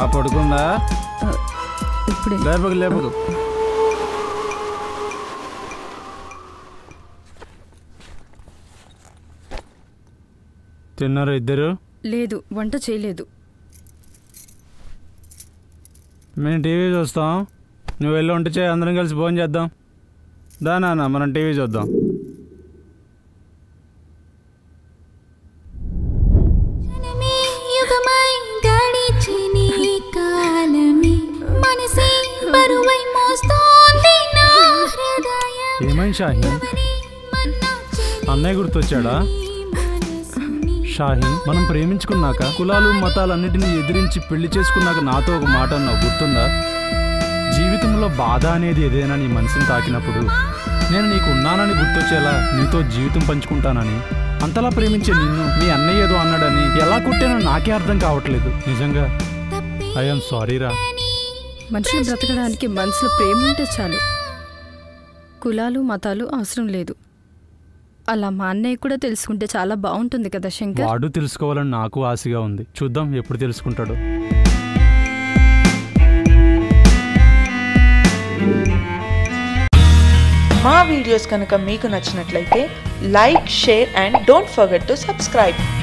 పడుకుందా ఇప్పుడే లేపకు లేపకు తిన్నారు ఇద్దరు లేదు వంట చేయలేదు మేము టీవీ చూస్తాం నువ్వు వెళ్ళి వంట చేయి అందరం కలిసి ఫోన్ చేద్దాం దా నాన్న మనం టీవీ చూద్దాం క్షణమే యుగమై గడిచిని కాలమే మనసే బరువై మోస్తోంది నా హృదయం ఏమైంది షాహీన్ అన్నయ్య గుర్తొచ్చాడా షాహీన్ మనం ప్రేమించుకున్నాక కులాలు మతాలన్నిటిని ఎదిరించి పెళ్లి చేసుకున్నాక నాతో ఒక మాట అన్నావు గుర్తుందా జీవితంలో బాధ అనేది ఏదైనా నీ మనసుని తాకినప్పుడు నేను నీకు ఉన్నానని గుర్తొచ్చేలా నీతో జీవితం పంచుకుంటానని అంతలా ప్రేమించే నిన్ను మీ అన్నయ్య ఏదో అన్నాడని ఎలా కొట్టానో నాకే అర్థం కావట్లేదు నిజంగా ఐఎమ్ సారీరా మనుషులు బ్రతకడానికి మనసులో ప్రేమ ఉంటే చాలు కులాలు మతాలు అవసరం లేదు అలా మా అన్నయ్య కూడా తెలుసుకుంటే చాలా బాగుంటుంది కదా శంకర్ వాడు తెలుసుకోవాలని నాకు ఆశగా ఉంది చూద్దాం ఎప్పుడు తెలుసుకుంటాడు మా వీడియోస్ కనుక మీకు నచ్చినట్లయితే like share and don't forget to subscribe